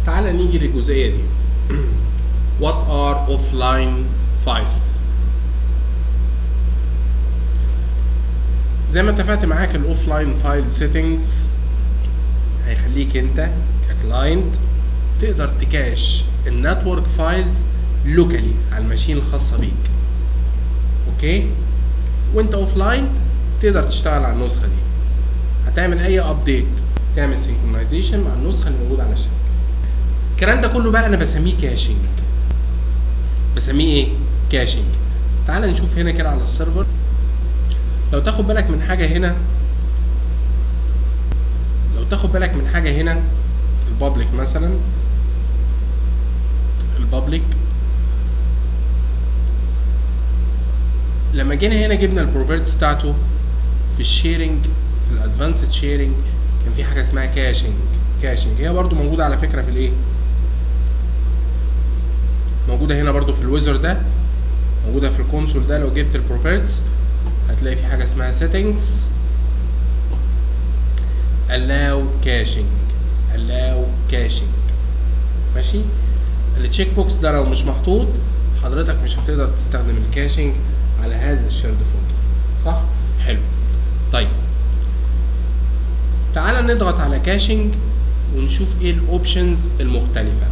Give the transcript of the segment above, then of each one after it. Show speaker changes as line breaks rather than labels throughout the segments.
تعال نيجي للجزئيه دي what are offline files زي ما اتفقت معاك الاوفلاين فايل سيتنجز هيخليك انت ككلاينت تقدر تكاش النتورك فايلز لوكالي على الماشين الخاصه بيك اوكي وانت اوفلاين تقدر تشتغل على النسخه دي هتعمل اي ابديت تعمل سينكرونايزيشن مع النسخه اللي موجوده على الشبكه الكلام ده كله بقى انا بسميه كاشنج بسميه ايه كاشنج تعال نشوف هنا كده على السيرفر لو تاخد بالك من حاجه هنا لو تاخد بالك من حاجه هنا البابليك مثلا البابليك لما جينا هنا جبنا البروبرتيز بتاعته في الشيرنج في الادفانسد شيرنج كان في حاجه اسمها كاشنج كاشنج هي برضو موجوده على فكره في الايه موجوده هنا برضو في الويزر ده موجوده في الكونسول ده لو جبت البروبرتيز هتلاقي في حاجه اسمها settings allow caching allow caching ماشي التشيك بوكس ده لو مش محطوط حضرتك مش هتقدر تستخدم الكاشنج على هذا الشيرد فولدر صح حلو طيب تعال نضغط على كاشنج ونشوف ايه الاوبشنز المختلفه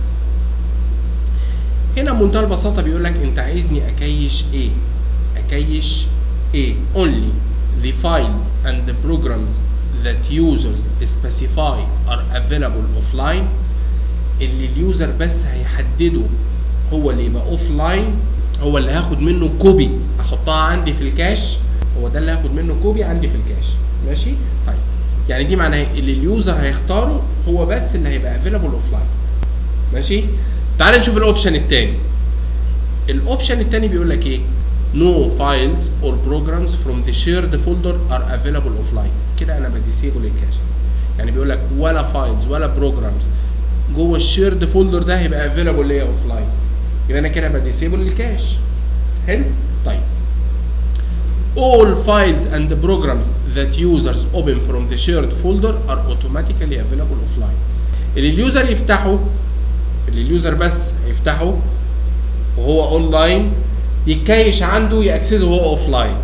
هنا بمنتهى البساطه بيقول لك انت عايزني اكيش ايه اكيش ايه only the files and the programs that users specify are available offline اللي اليوزر بس هيحدده هو اللي يبقى اوف لاين هو اللي هاخد منه كوبي احطها عندي في الكاش هو ده اللي هاخد منه كوبي عندي في الكاش ماشي طيب يعني دي معناها اللي اليوزر هيختاره هو بس اللي هيبقى افيلابل اوف لاين ماشي تعال نشوف الاوبشن التاني الاوبشن التاني بيقول لك ايه no files or programs from the shared folder are available offline كده انا بديسيبل الكاش يعني بيقول لك ولا فايلز ولا بروجرامز جوه الشيرد فولدر ده هيبقى افيلابل ليا اوف لاين يبقى انا كده بديسيبل الكاش حلو طيب all files and programs that users open from the shared folder are automatically available offline اللي اليوزر يفتحه اللي اليوزر بس هيفتحه وهو اونلاين يتكيش عنده ياكسسه وهو اوف لاين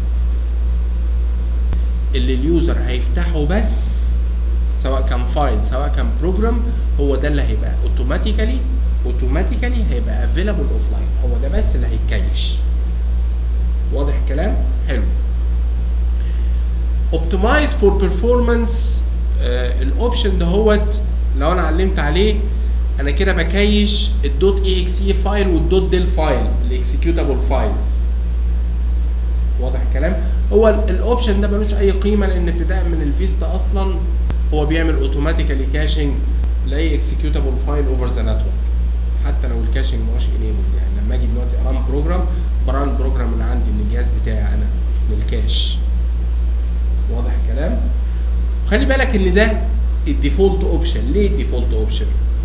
اللي اليوزر هيفتحه بس سواء كان فايل سواء كان بروجرام هو ده اللي هيبقى اوتوماتيكالي اوتوماتيكالي هيبقى افيلابل اوف لاين هو ده بس اللي هيتكيش واضح الكلام حلو اوبتمايز فور بيرفورمانس الاوبشن دهوت لو انا علمت عليه انا كده بكيش الدوت اي اكس اي فايل والدوت ديل فايل الاكسكيوتابل فايلز واضح الكلام هو الاوبشن ده ملوش اي قيمه لان ابتداء من الفيستا اصلا هو بيعمل اوتوماتيكالي كاشنج لاي اكسكيوتابل فايل اوفر ذا نتورك حتى لو الكاشنج ما هوش انيبل يعني لما اجي دلوقتي اران بروجرام بران بروجرام اللي عندي من الجهاز بتاعي انا من الكاش واضح الكلام خلي بالك ان ده الديفولت اوبشن ليه الديفولت اوبشن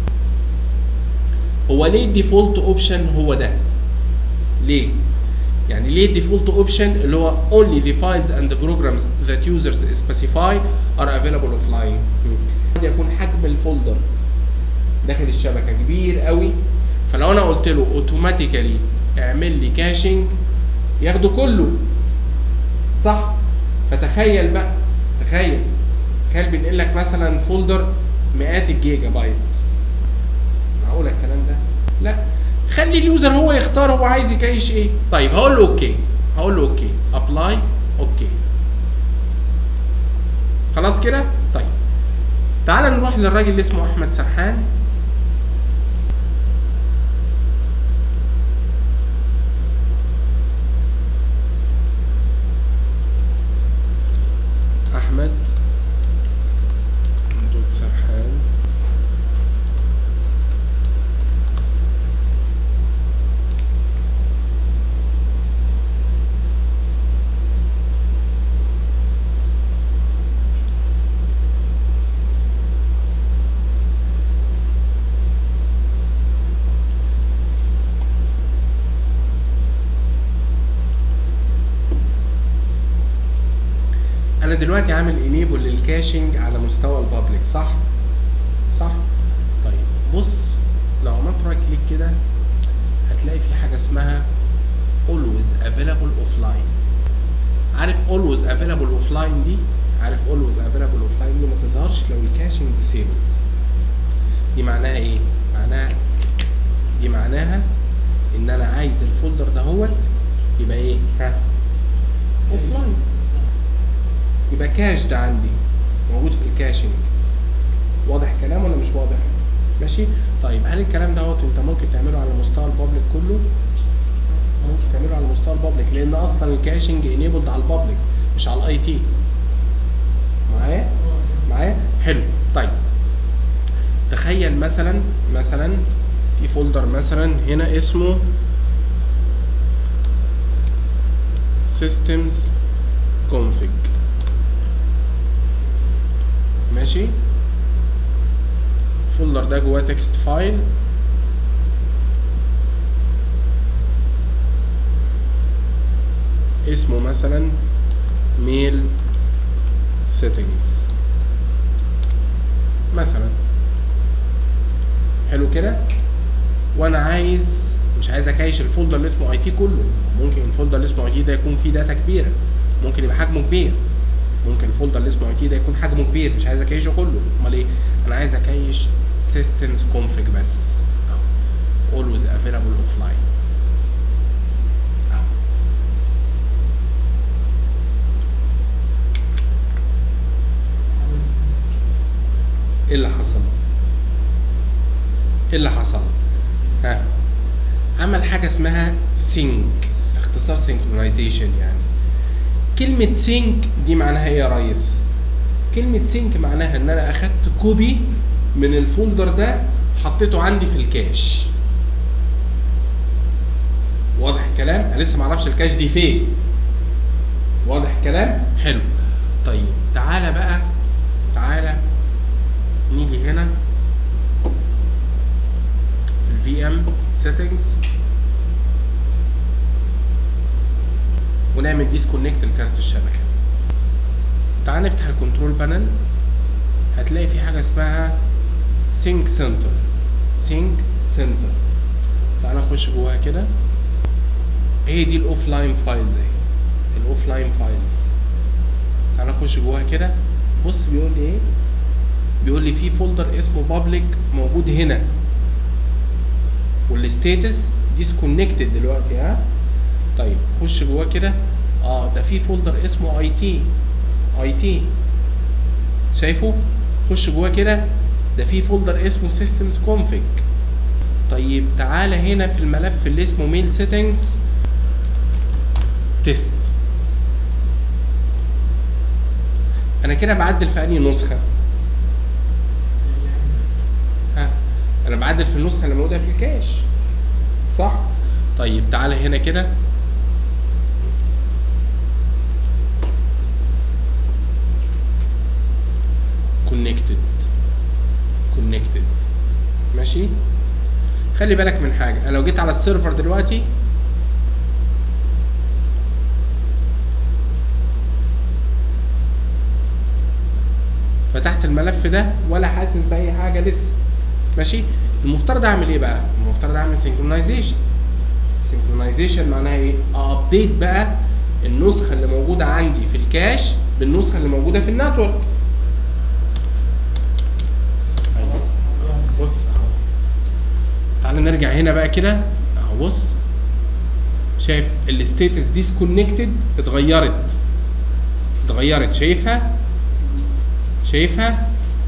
هو ليه الديفولت اوبشن هو ده ليه يعني ليه الديفولت اوبشن اللي هو only the files and the programs that users specify are available offline قد يكون حجم الفولدر داخل الشبكه كبير قوي فلو انا قلت له اوتوماتيكالي اعمل لي كاشنج ياخده كله صح فتخيل بقى تخيل تخيل بينقل لك مثلا فولدر مئات الجيجا بايتس معقول الكلام ده لا خلي اليوزر هو يختار هو عايز يكيش ايه طيب هقول له اوكي هقول له اوكي ابلاي اوكي خلاص كده طيب تعال نروح للراجل اللي اسمه احمد سرحان احمد ممدود سرحان انا دلوقتي عامل انيبل للكاشنج على مستوى البابليك صح صح طيب بص اسمها always available offline عارف always available offline دي عارف always available offline دي ما تظهرش لو الكاشنج disabled دي معناها ايه معناها دي معناها ان انا عايز الفولدر دهوت يبقى ايه ها اوفلاين يبقى كاشد عندي موجود في الكاشنج واضح الكلام ولا مش واضح ماشي طيب هل الكلام دوت انت ممكن تعمله على مستوى البابليك كله ممكن تعمله على مستوى البابليك لان اصلا الكاشنج انيبلد على البابليك مش على الاي تي معايا معايا حلو طيب تخيل مثلا مثلا في فولدر مثلا هنا اسمه systems config ماشي الفولدر ده جواه تكست فايل اسمه مثلا mail settings مثلا حلو كده وانا عايز مش عايز اكايش الفولدر اللي اسمه اي تي كله ممكن الفولدر اللي اسمه اي تي ده يكون فيه داتا كبيره ممكن يبقى حجمه كبير ممكن الفولدر اللي اسمه اي تي ده يكون حجمه كبير مش عايز اكايشه كله امال ايه انا عايز اكايش systems config بس أهو. always available offline أهو. ايه اللي حصل ايه اللي حصل ها عمل حاجه اسمها سينك اختصار سينكرونايزيشن يعني كلمه سينك دي معناها ايه يا ريس كلمه سينك معناها ان انا اخدت كوبي من الفولدر ده حطيته عندي في الكاش واضح الكلام انا لسه معرفش الكاش دي فين واضح الكلام حلو طيب تعالى بقى تعالى نيجي هنا الفي ام سيتنجز ونعمل ديسكونكت لكارت الشبكه تعال نفتح الكنترول بانل هتلاقي في حاجه اسمها سينك سنتر سينك سنتر تعال نخش جواها كده هي دي الاوف لاين فايلز اهي الاوف لاين فايلز تعال نخش جواها كده بص بيقول لي ايه بيقول لي في فولدر اسمه بابليك موجود هنا والستاتس ديسكونكتد دلوقتي ها طيب خش جواه كده اه ده في فولدر اسمه اي تي اي تي شايفه خش جواه كده ده في فولدر اسمه systems config طيب تعالى هنا في الملف اللي اسمه mail settings تيست انا كده بعدل في انهي نسخه ها انا بعدل في النسخه اللي موجوده في الكاش صح طيب تعالى هنا كده connected connected ماشي خلي بالك من حاجه انا لو جيت على السيرفر دلوقتي فتحت الملف ده ولا حاسس باي حاجه لسه ماشي المفترض اعمل ايه بقى المفترض اعمل سينكرونايزيشن سينكرونايزيشن معناها ايه ابديت بقى النسخه اللي موجوده عندي في الكاش بالنسخه اللي موجوده في النتورك بص اهو تعالى نرجع هنا بقى كده اهو بص شايف الستيتس ديسكونكتد اتغيرت اتغيرت شايفها شايفها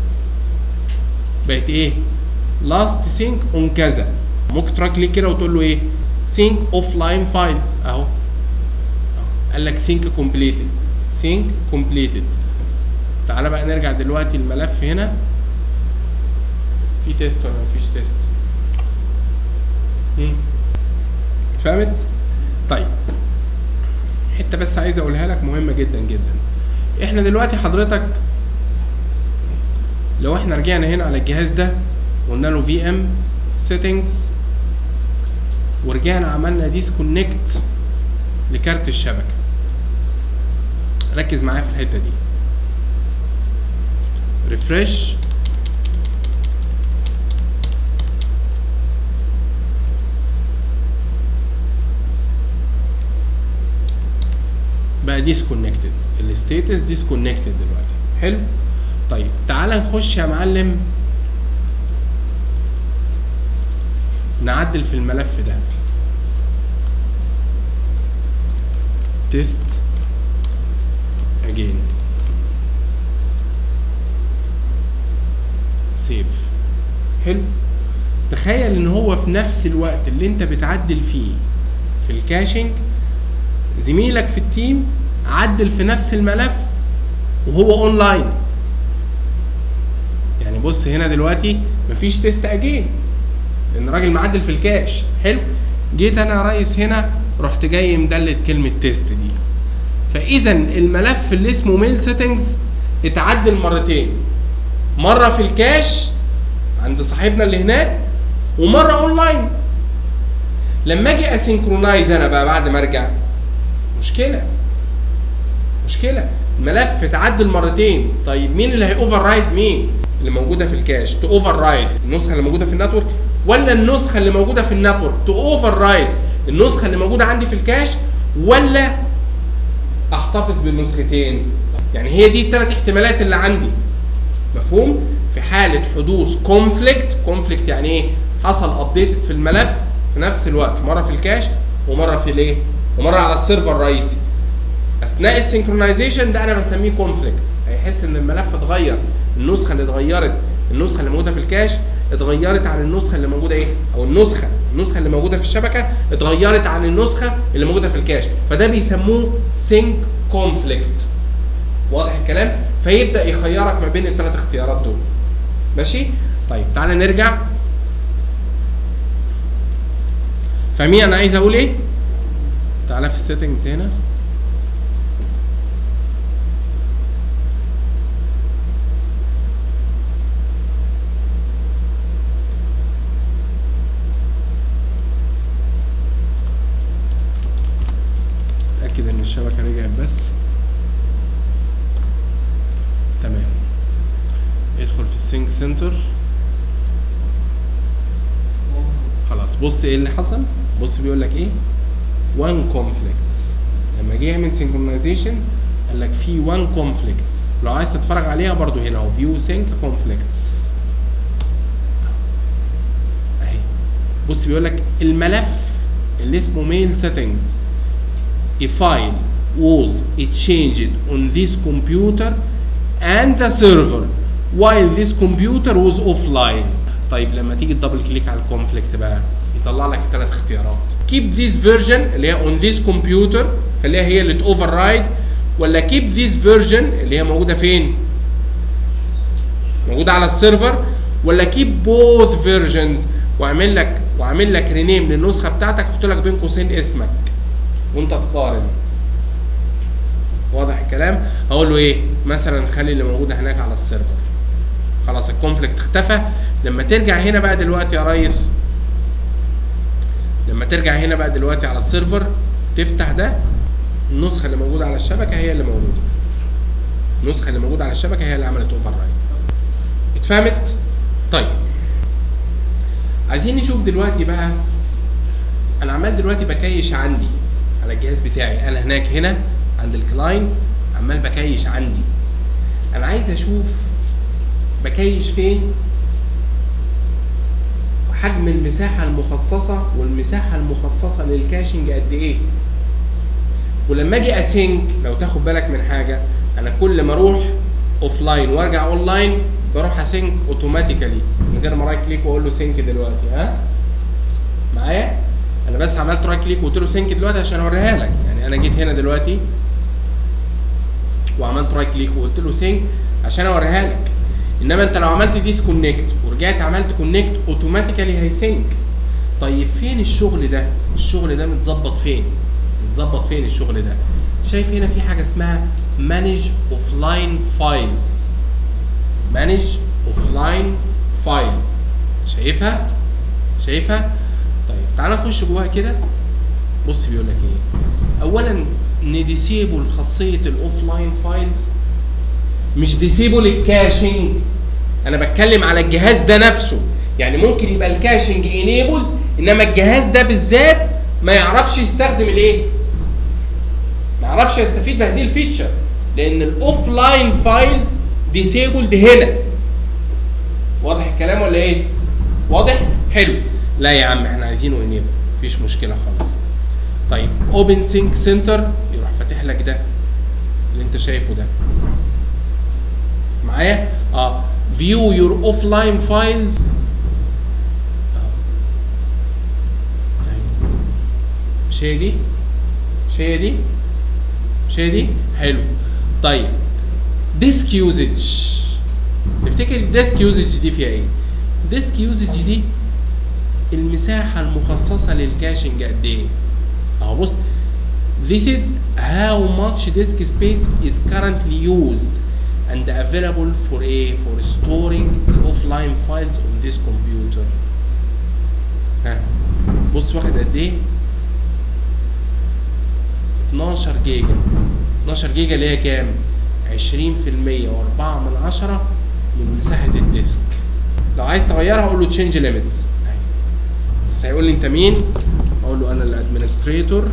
بقت ايه لاست سينك اون كذا ممكن تراك كليك كده وتقول له ايه سينك اوف لاين فايلز اهو أهو. قال لك سينك كومبليتد سينك كومبليتد تعالى بقى نرجع دلوقتي الملف هنا في تيست ولا مفيش تيست مم. اتفهمت طيب حته بس عايز اقولها لك مهمه جدا جدا احنا دلوقتي حضرتك لو احنا رجعنا هنا على الجهاز ده وقلنا له في ام سيتنجز ورجعنا عملنا ديسكونكت لكارت الشبكه ركز معايا في الحته دي ريفرش ديسكونكتد الستيتس ديسكونكتد دلوقتي حلو طيب تعال نخش يا معلم نعدل في الملف ده تيست again سيف حلو تخيل ان هو في نفس الوقت اللي انت بتعدل فيه في الكاشنج زميلك في التيم عدل في نفس الملف وهو اونلاين يعني بص هنا دلوقتي مفيش تيست اجين لان الراجل معدل في الكاش حلو جيت انا يا ريس هنا رحت جاي مدلت كلمه تيست دي فاذا الملف اللي اسمه ميل سيتنجز اتعدل مرتين مره في الكاش عند صاحبنا اللي هناك ومره اونلاين لما اجي اسynchronise انا بقى بعد ما ارجع مشكله مشكله الملف اتعدل مرتين طيب مين اللي هي اوفر رايد مين اللي موجوده في الكاش تو اوفر رايد النسخه اللي موجوده في النتورك ولا النسخه اللي موجوده في النتورك تو اوفر رايد النسخه اللي موجوده عندي في الكاش ولا احتفظ بالنسختين يعني هي دي الثلاث احتمالات اللي عندي مفهوم في حاله حدوث كونفليكت كونفليكت يعني ايه حصل ابديت في الملف في نفس الوقت مره في الكاش ومره في الايه ومره على السيرفر الرئيسي اثناء السنكرونايزيشن ده انا بسميه كونفليكت هيحس ان الملف اتغير النسخه اللي اتغيرت النسخه اللي موجوده في الكاش اتغيرت عن النسخه اللي موجوده ايه او النسخه النسخه اللي موجوده في الشبكه اتغيرت عن النسخه اللي موجوده في الكاش فده بيسموه سينك كونفليكت واضح الكلام فيبدا يخيرك ما بين الثلاث اختيارات دول ماشي طيب تعالى نرجع فاهمين انا عايز اقول ايه تعالى في السيتنجز هنا اتاكد ان الشبكه رجعت بس تمام ادخل في السينك سنتر خلاص بص ايه اللي حصل بص بيقول لك ايه one conflicts لما جه يعمل synchronization قال لك في one conflict لو عايز تتفرج عليها برضو هنا اهو view sync conflicts اهي بص بيقول لك الملف اللي اسمه mail settings a file was changed on this computer and the server while this computer was offline طيب لما تيجي تدبل كليك على الكونفليكت بقى يطلع لك الثلاث اختيارات keep this version اللي هي on this computer خليها هي اللي تover رايد ولا keep this version اللي هي موجوده فين موجوده على السيرفر ولا keep both versions واعمل لك واعمل لك رينيم للنسخه بتاعتك احط لك بين قوسين اسمك وانت تقارن واضح الكلام اقول له ايه مثلا خلي اللي موجوده هناك على السيرفر خلاص الكونفليكت اختفى لما ترجع هنا بقى دلوقتي يا ريس لما ترجع هنا بقى دلوقتي على السيرفر تفتح ده النسخه اللي موجوده على الشبكه هي اللي موجوده النسخه اللي موجوده على الشبكه هي اللي عملت اوفر رايد اتفهمت طيب عايزين نشوف دلوقتي بقى انا عمال دلوقتي بكيش عندي على الجهاز بتاعي انا هناك هنا عند الكلاينت عمال بكيش عندي انا عايز اشوف بكيش فين حجم المساحة المخصصة والمساحة المخصصة للكاشنج قد ايه ولما اجي اسync لو تاخد بالك من حاجة انا كل ما اروح اوف لاين وارجع اون لاين بروح اسync اوتوماتيكالي من غير ما رايت كليك واقول له سينك دلوقتي ها معايا انا بس عملت رايت كليك وقلت له سينك دلوقتي عشان اوريها لك يعني انا جيت هنا دلوقتي وعملت رايت كليك وقلت له سينك عشان اوريها لك انما انت لو عملت ديسكونكت ورجعت عملت كونكت اوتوماتيكالي هيسينك طيب فين الشغل ده الشغل ده متظبط فين متظبط فين الشغل ده شايف هنا في حاجه اسمها مانج اوف لاين فايلز مانج اوف لاين فايلز شايفها شايفها طيب تعال نخش جواها كده بص بيقول لك ايه اولا نديسيبل خاصيه الاوف لاين فايلز مش ديسيبل الكاشنج انا بتكلم على الجهاز ده نفسه يعني ممكن يبقى الكاشنج انيبل انما الجهاز ده بالذات ما يعرفش يستخدم الايه ما يعرفش يستفيد بهذه الفيتشر لان الاوف لاين فايلز ديسيبلد هنا واضح الكلام ولا ايه واضح حلو لا يا عم احنا عايزينه انيبل مفيش مشكله خالص طيب اوبن سينك سنتر يروح فاتح لك ده اللي انت شايفه ده معايا اه فيو يور اوف لاين فايلز مش هي دي مش هي دي مش هي دي حلو طيب ديسك يوزج تفتكر الديسك يوزج دي فيها ايه ديسك يوزج دي المساحة المخصصة للكاشنج قد ايه اهو بص This is how much disk space is currently used and available for a for storing offline files on this computer. ها بص واخد قد ايه؟ 12 جيجا 12 جيجا اللي هي كام؟ 20% و4 من عشرة من مساحة الديسك لو عايز تغيرها قول له تشينج ليميتس بس هيقول لي انت مين؟ اقول له انا الادمنستريتور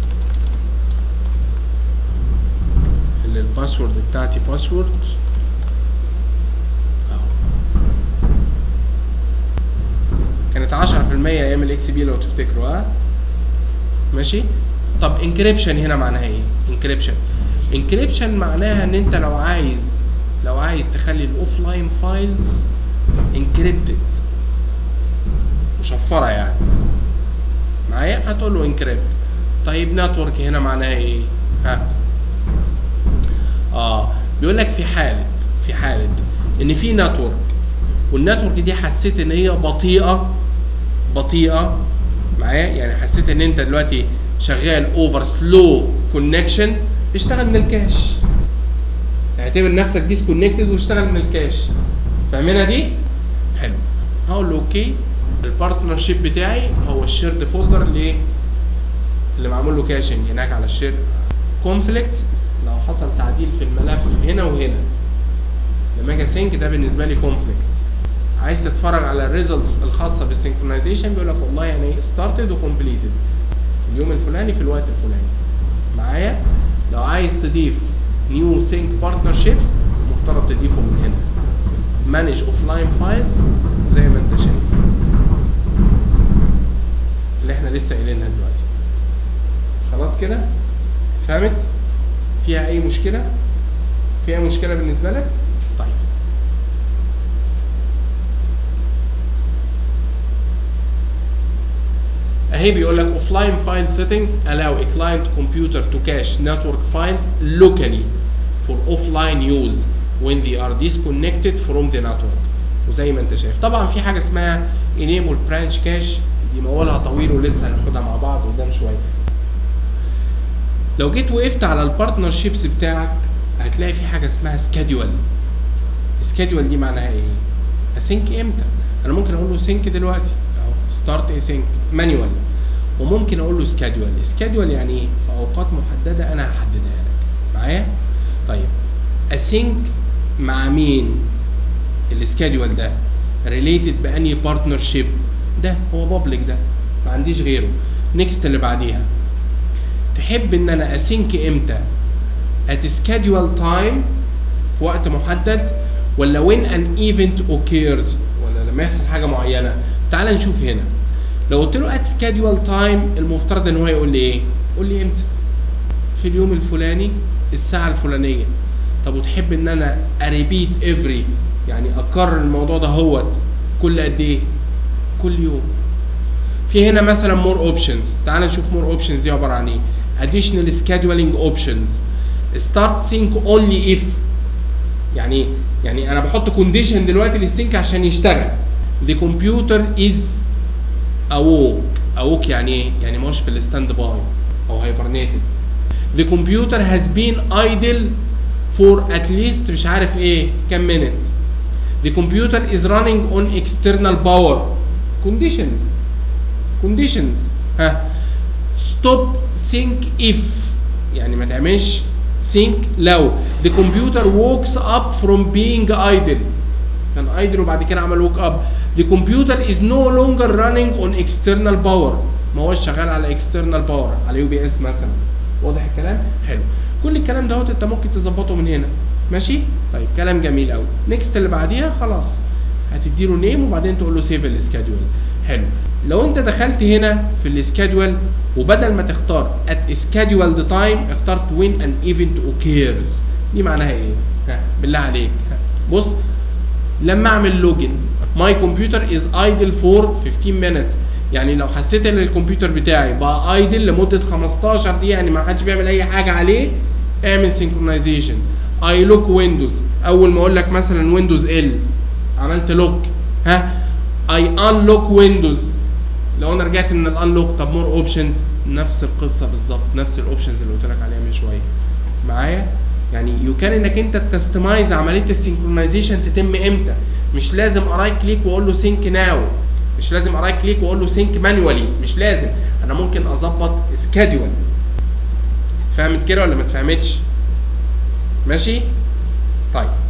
اللي الباسورد بتاعتي باسورد اهو كانت 10% ايام الاكس بي لو تفتكروا ها ماشي طب انكريبشن هنا معناها ايه انكريبشن انكريبشن معناها ان انت لو عايز لو عايز تخلي الاوف لاين فايلز انكريبتد مشفره يعني معايا هتقول له انكريبت طيب نتورك هنا معناها ايه ها اه بيقول لك في حاله في حاله ان في نتورك والنتورك دي حسيت ان هي بطيئه بطيئه معايا يعني حسيت ان انت دلوقتي شغال اوفر سلو كونكشن اشتغل من الكاش اعتبر نفسك ديسكونكتد واشتغل من الكاش فاهمينها دي حلو هقول له اوكي البارتنر شيب بتاعي هو الشيرد فولدر اللي اللي معمول له كاشنج هناك على الشير كونفليكت لو حصل تعديل في الملف هنا وهنا لما اجي سينك ده بالنسبه لي كونفليكت عايز تتفرج على الريزلتس الخاصه بالسynchronization بيقول لك والله يعني ستارتد وكومبليتد اليوم الفلاني في الوقت الفلاني معايا لو عايز تضيف نيو سينك بارتنرشيبس المفترض تضيفه من هنا مانج اوف لاين فايلز زي ما انت شايف اللي احنا لسه قايلينها دلوقتي خلاص كده فهمت فيها اي مشكله فيها مشكله بالنسبه لك طيب اهي بيقول لك offline file settings allow a client computer to cache network files locally for offline use when they are disconnected from the network وزي ما انت شايف طبعا في حاجه اسمها enable branch cache دي موالها طويل ولسه هناخدها مع بعض قدام شويه لو جيت وقفت على البارتنر شيبس بتاعك هتلاقي في حاجه اسمها سكادول سكادول دي معناها ايه اسينك امتى انا ممكن اقول له سينك دلوقتي اهو ستارت اسينك مانيوال وممكن اقول له سكادول سكادول يعني ايه في اوقات محدده انا هحددها لك معايا طيب اسينك مع مين السكادول ده ريليتد باني بارتنر شيب ده هو بابليك ده ما عنديش غيره نيكست اللي بعديها تحب ان انا اسينك امتى at schedule time في وقت محدد ولا when an event occurs ولا لما يحصل حاجه معينه تعال نشوف هنا لو قلت له at schedule time المفترض ان هو يقول لي ايه قول لي امتى في اليوم الفلاني الساعه الفلانيه طب وتحب ان انا اريبيت افري يعني اكرر الموضوع ده هوت كل قد ايه كل يوم في هنا مثلا مور اوبشنز تعال نشوف مور اوبشنز دي عباره عن ايه additional scheduling options start sync only if يعني يعني انا بحط كونديشن دلوقتي للسينك عشان يشتغل the computer is awoke awoke يعني ايه يعني مش في الستاند باي او hibernated the computer has been idle for at least مش عارف ايه كام minute the computer is running on external power conditions conditions ها stop sync if يعني ما تعملش sync لو the computer wakes up from being idle كان idle وبعد كده عمل woke up the computer is no longer running on external power ما هوش شغال على external power على يو بي اس مثلا واضح الكلام حلو كل الكلام دوت انت ممكن تظبطه من هنا ماشي طيب كلام جميل قوي نيكست اللي بعديها خلاص هتديله نيم وبعدين تقول له سيف السكادول حلو لو انت دخلت هنا في السكادول وبدل ما تختار at scheduled time اخترت when an event occurs دي معناها ايه ها بالله عليك ها. بص لما اعمل لوجن ماي كمبيوتر از ايدل فور 15 minutes يعني لو حسيت ان الكمبيوتر بتاعي بقى ايدل لمده 15 دقيقه يعني ما حدش بيعمل اي حاجه عليه اعمل سينكرونايزيشن اي لوك ويندوز اول ما اقول لك مثلا ويندوز ال عملت لوك ها اي ان لوك ويندوز لو انا رجعت من الانلوك طب مور اوبشنز نفس القصه بالظبط نفس الاوبشنز اللي قلت لك عليها من شويه معايا يعني يو كان انك انت تكستمايز عمليه السينكرونايزيشن تتم امتى مش لازم اراي كليك واقول له سينك ناو مش لازم اراي كليك واقول له سينك مانوالي مش لازم انا ممكن اظبط سكادول اتفهمت كده ولا ما اتفهمتش ماشي طيب